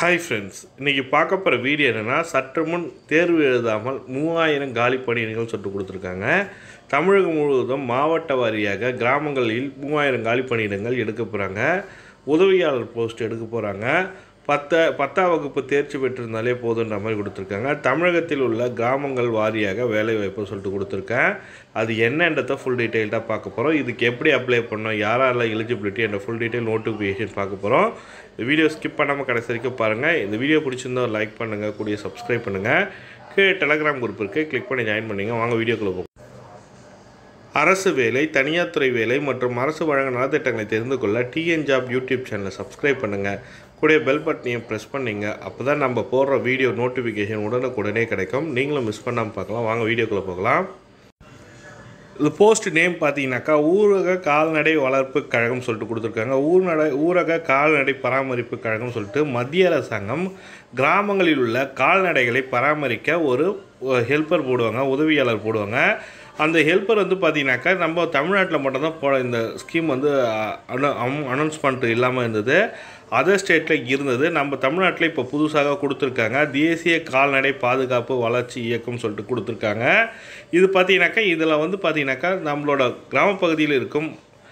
hi friends இன்றைக்கி பார்க்க போகிற வீடியோ என்னென்னா சற்று முன் தேர்வு எழுதாமல் மூவாயிரம் காலி பணியிடங்கள் சொல்லிட்டு கொடுத்துருக்காங்க தமிழகம் முழுவதும் மாவட்ட வாரியாக கிராமங்களில் மூவாயிரம் காலி பணியிடங்கள் எடுக்க போகிறாங்க உதவியாளர் போஸ்ட் எடுக்க போகிறாங்க பத்த பத்தாம் வகுப்பு தேர்ச்சி பெற்றிருந்தாலே போதுன்ற மாதிரி கொடுத்துருக்காங்க தமிழகத்தில் உள்ள கிராமங்கள் வாரியாக வேலை வாய்ப்பு சொல்லிட்டு கொடுத்துருக்கேன் அது என்னன்றதை ஃபுல் டீட்டெயில்டாக பார்க்க போகிறோம் இதுக்கு எப்படி அப்ளை பண்ணோம் யாரெல்லாம் எலிஜிபிலிட்டி என்ற ஃபுல் டீட்டெயில் நோட்டிஃபிகேஷன் பார்க்க போகிறோம் இந்த வீடியோ ஸ்கிப் பண்ணாமல் கடைசி வரைக்கும் பாருங்கள் இந்த வீடியோ பிடிச்சிருந்தா லைக் பண்ணுங்கள் கூடிய சப்ஸ்கிரைப் பண்ணுங்கள் கீழே டெலகிராம் குரூப் இருக்குது கிளிக் பண்ணி ஜாயின் பண்ணிங்க வாங்க வீடியோக்குள்ளே போகும் அரசு வேலை தனியார் துறை வேலை மற்றும் அரசு வழங்க நலத்திட்டங்களை தெரிந்து கொள்ள டிஎன் ஜாப் யூடியூப் சேனலை சப்ஸ்கிரைப் பண்ணுங்கள் கூட பெல் பட்டனையும் ப்ரெஸ் பண்ணிங்க அப்போ தான் நம்ம போடுற வீடியோ நோட்டிஃபிகேஷன் உடனுக்குடனே கிடைக்கும் நீங்களும் மிஸ் பண்ணாமல் பார்க்கலாம் வாங்க வீடியோக்குள்ளே போகலாம் இது போஸ்ட் நேம் பார்த்தீங்கன்னாக்கா ஊரக கால்நடை வளர்ப்பு கழகம் சொல்லிட்டு கொடுத்துருக்காங்க ஊர்நடை ஊரக கால்நடை பராமரிப்பு கழகம் சொல்லிட்டு மத்திய அரசாங்கம் கிராமங்களில் உள்ள கால்நடைகளை பராமரிக்க ஒரு ஹெல்ப்பர் போடுவாங்க உதவியாளர் போடுவாங்க அந்த ஹெல்ப்பர் வந்து பார்த்தீங்கன்னாக்கா நம்ம தமிழ்நாட்டில் மட்டும்தான் போ இந்த ஸ்கீம் வந்து அனௌன்ஸ்மெண்ட் இல்லாமல் இருந்தது அதர் ஸ்டேட்டில் இருந்தது நம்ம தமிழ்நாட்டில் இப்போ புதுசாக கொடுத்துருக்காங்க தேசிய கால்நடை பாதுகாப்பு வளர்ச்சி இயக்கம் சொல்லிட்டு கொடுத்துருக்காங்க இது பார்த்தீங்கன்னாக்கா இதில் வந்து பார்த்தீங்கன்னாக்கா நம்மளோட கிராமப்பகுதியில் இருக்கும்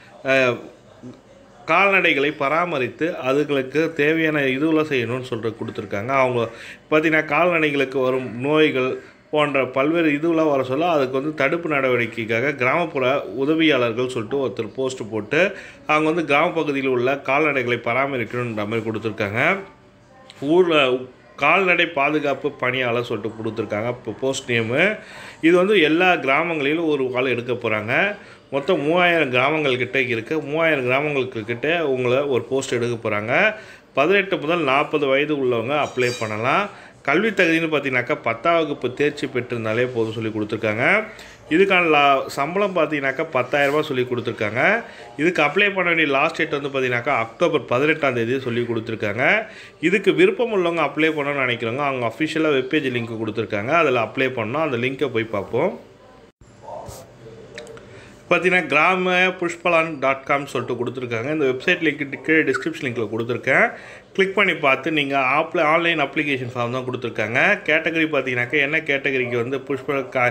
கால்நடைகளை பராமரித்து அதுகளுக்கு தேவையான இதுவெல்லாம் செய்யணும்னு சொல்லிட்டு கொடுத்துருக்காங்க அவங்க பார்த்தீங்கன்னா கால்நடைகளுக்கு வரும் நோய்கள் போன்ற பல்வேறு இதுவெல்லாம் வர சொல்ல அதுக்கு வந்து தடுப்பு நடவடிக்கைக்காக கிராமப்புற உதவியாளர்கள் சொல்லிட்டு ஒருத்தர் போஸ்ட் போட்டு அவங்க வந்து கிராம பகுதியில் உள்ள கால்நடைகளை பராமரிக்கணுன்ற மாதிரி கொடுத்துருக்காங்க ஊரில் கால்நடை பாதுகாப்பு பணியாளர் சொல்லிட்டு கொடுத்துருக்காங்க இப்போ போஸ்ட் நேமு இது வந்து எல்லா கிராமங்களிலும் ஒரு ஆள் எடுக்க போகிறாங்க மொத்தம் மூவாயிரம் கிராமங்கள் கிட்டே இருக்குது மூவாயிரம் கிராமங்களுக்கு கிட்ட உங்களை ஒரு போஸ்ட் எடுக்க போகிறாங்க பதினெட்டு முதல் நாற்பது வயது உள்ளவங்க அப்ளை பண்ணலாம் கல்வி தகுதின்னு பார்த்தீங்கன்னாக்கா பத்தாம் வகுப்பு தேர்ச்சி பெற்றிருந்தாலே போதும் சொல்லி கொடுத்துருக்காங்க இதுக்கான லா சம்பளம் பார்த்தீங்கன்னாக்கா பத்தாயிரரூபா சொல்லி கொடுத்துருக்காங்க இதுக்கு அப்ளை பண்ண வேண்டிய லாஸ்ட் டேட் வந்து பார்த்தீங்கன்னாக்கா அக்டோபர் பதினெட்டாம் தேதி சொல்லி கொடுத்துருக்காங்க இதுக்கு விருப்பம் உள்ளவங்க அப்ளை பண்ணணும்னு நினைக்கிறவங்க அவங்க அஃபிஷியலாக வெப்பேஜ் லிங்க் கொடுத்துருக்காங்க அதில் அப்ளை பண்ணோம் அந்த லிங்க்கை போய் பார்ப்போம் பார்த்தீங்கன்னா கிராம புஷ்பலான் டாட் காம் சொல்லிட்டு கொடுத்துருக்காங்க இந்த வெப்சைட் லிங்க் கீழே டிஸ்கிரிப்ஷன் லிங்க்கில் கொடுத்துருக்கேன் கிளிக் பண்ணி பார்த்து நீங்கள் ஆப்ல ஆன்லைன் அப்ளிகேஷன் ஃபார்ம் தான் கொடுத்துருக்காங்க கேட்டகரி பார்த்தீங்கன்னாக்கா என்ன கேட்டகரிக்கு வந்து புஷ்ப கா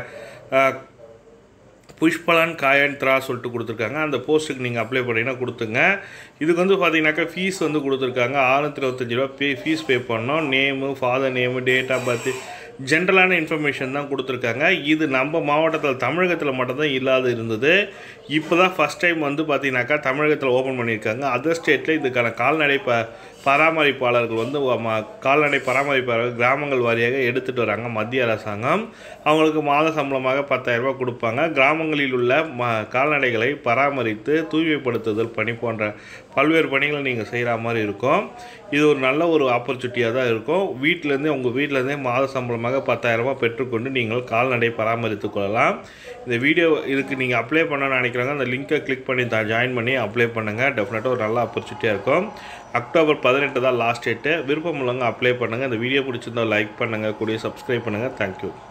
புஷ்பலான் காயன்த்ரா சொல்லிட்டு கொடுத்துருக்காங்க அந்த போஸ்ட்டுக்கு நீங்கள் அப்ளை பண்ணிங்கன்னா கொடுத்துங்க இதுக்கு வந்து பார்த்தீங்கன்னாக்கா ஃபீஸ் வந்து கொடுத்துருக்காங்க ஆறுநூற்றி இருபத்தஞ்சி ரூபா பே ஃபீஸ் பே பண்ணோம் name father name date of birth ஜென்ரலான இன்ஃபர்மேஷன் தான் கொடுத்துருக்காங்க இது நம்ம மாவட்டத்தில் தமிழகத்தில் மட்டும்தான் இல்லாத இருந்தது இப்போ தான் ஃபஸ்ட் டைம் வந்து பார்த்தீங்கன்னாக்கா தமிழகத்தில் ஓப்பன் பண்ணியிருக்காங்க அதர் ஸ்டேட்டில் இதுக்கான கால்நடை ப பராமரிப்பாளர்கள் வந்து கால்நடை பராமரிப்பாளர்கள் கிராமங்கள் வாரியாக எடுத்துகிட்டு வராங்க மத்திய அரசாங்கம் அவங்களுக்கு மாத சம்பளமாக பத்தாயிரரூபா கொடுப்பாங்க கிராமங்களில் உள்ள ம கால்நடைகளை பராமரித்து தூய்மைப்படுத்துதல் பணி போன்ற பல்வேறு பணிகளை நீங்கள் செய்கிற மாதிரி இருக்கும் இது ஒரு நல்ல ஒரு ஆப்பர்ச்சுனிட்டியாக தான் இருக்கும் வீட்டிலேருந்தே உங்கள் வீட்டிலேருந்தே மாத சம்பளமாக பத்தாயிரரூபா பெற்றுக்கொண்டு நீங்கள் கால்நடை பராமரித்து கொள்ளலாம் இந்த வீடியோ இதுக்கு நீங்கள் அப்ளை பண்ணணும்னு நினைக்கிறாங்க அந்த லிங்க்கை கிளிக் பண்ணி தான் ஜாயின் பண்ணி அப்ளை பண்ணுங்கள் டெஃபினட்டாக ஒரு நல்ல ஆப்பர்ச்சுனிட்டியாக இருக்கும் அக்டோபர் பதினெட்டு தான் லாஸ்ட் டேட்டு விருப்பம் உள்ளவங்க அப்ளை பண்ணுங்கள் இந்த வீடியோ பிடிச்சிருந்தா லைக் பண்ணுங்கள் கூடிய சப்ஸ்கிரைப் பண்ணுங்கள் தேங்க்யூ